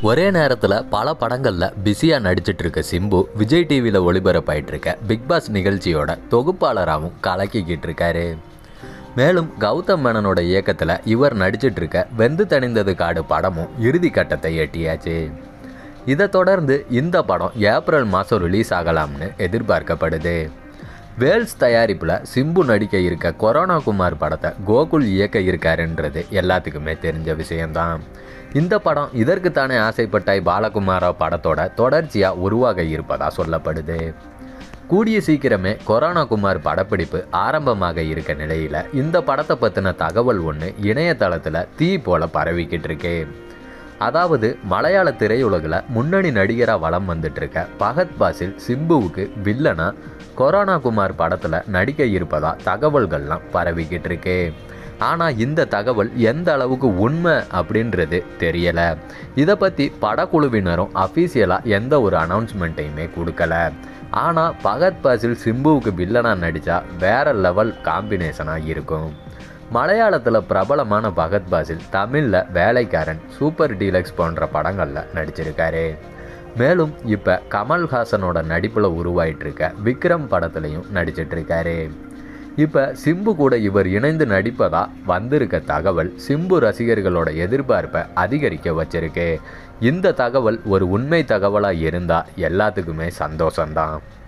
ஒரே நேரத்தில் பல படங்களில் பிஸியாக நடிச்சிட்டு இருக்க சிம்பு விஜய் டிவியில் ஒளிபரப்பாயிட்டு இருக்க பிக் பாஸ் நிகழ்ச்சியோட தொகுப்பாளராகவும் கலக்கிக்கிட்டு இருக்காரு மேலும் கௌதம் மேனனோட இயக்கத்தில் இவர் நடிச்சிட்டு இருக்க வெந்து தணிந்தது காடு படமும் இறுதி கட்டத்தை எட்டியாச்சு இதை தொடர்ந்து இந்த படம் ஏப்ரல் மாதம் ரிலீஸ் ஆகலாம்னு எதிர்பார்க்கப்படுது வேல்ஸ் தயாரிப்பில் சிம்பு நடிக்க இருக்க கொரோனா குமார் படத்தை கோகுல் இயக்க இருக்காருன்றது எல்லாத்துக்குமே தெரிஞ்ச விஷயம்தான் இந்த படம் இதற்குத்தானே ஆசைப்பட்டாய் பாலகுமாரா படத்தோட தொடர்ச்சியாக உருவாக இருப்பதா சொல்லப்படுது கூடிய சீக்கிரமே கொரோனா குமார் படப்பிடிப்பு ஆரம்பமாக இருக்க நிலையில் இந்த படத்தை பற்றின தகவல் ஒன்று இணையதளத்தில் தீ போல பரவிக்கிட்டு இருக்கு அதாவது மலையாள திரையுலகில் முன்னணி நடிகராக வலம் வந்துட்டு இருக்க பகத் பாசில் சிம்புவுக்கு வில்லனா கொரோனா குமார் படத்தில் நடிக்க இருப்பதா தகவல்கள்லாம் பரவிக்கிட்டு இருக்கு ஆனால் இந்த தகவல் எந்த அளவுக்கு உண்மை அப்படின்றது தெரியலை இதை பற்றி படக்குழுவினரும் அஃபீஷியலாக எந்த ஒரு அனௌன்ஸ்மெண்ட்டையுமே கொடுக்கல ஆனால் பகத் பாசில் சிம்புவுக்கு வில்லனாக நடித்தா வேற லெவல் காம்பினேஷனாக இருக்கும் மலையாளத்தில் பிரபலமான பகத் பாசில் தமிழில் வேலைக்காரன் சூப்பர் டீலக்ஸ் போன்ற படங்களில் நடிச்சிருக்காரு மேலும் இப்போ கமல்ஹாசனோட நடிப்பில் உருவாயிட்டு இருக்க விக்ரம் படத்துலையும் நடிச்சிட்டு இருக்காரு இப்போ சிம்பு கூட இவர் இணைந்து நடிப்பதா வந்திருக்க தகவல் சிம்பு ரசிகர்களோட எதிர்பார்ப்பை அதிகரிக்க வச்சிருக்கு இந்த தகவல் ஒரு உண்மை தகவலாக இருந்தால் எல்லாத்துக்குமே சந்தோஷம்தான்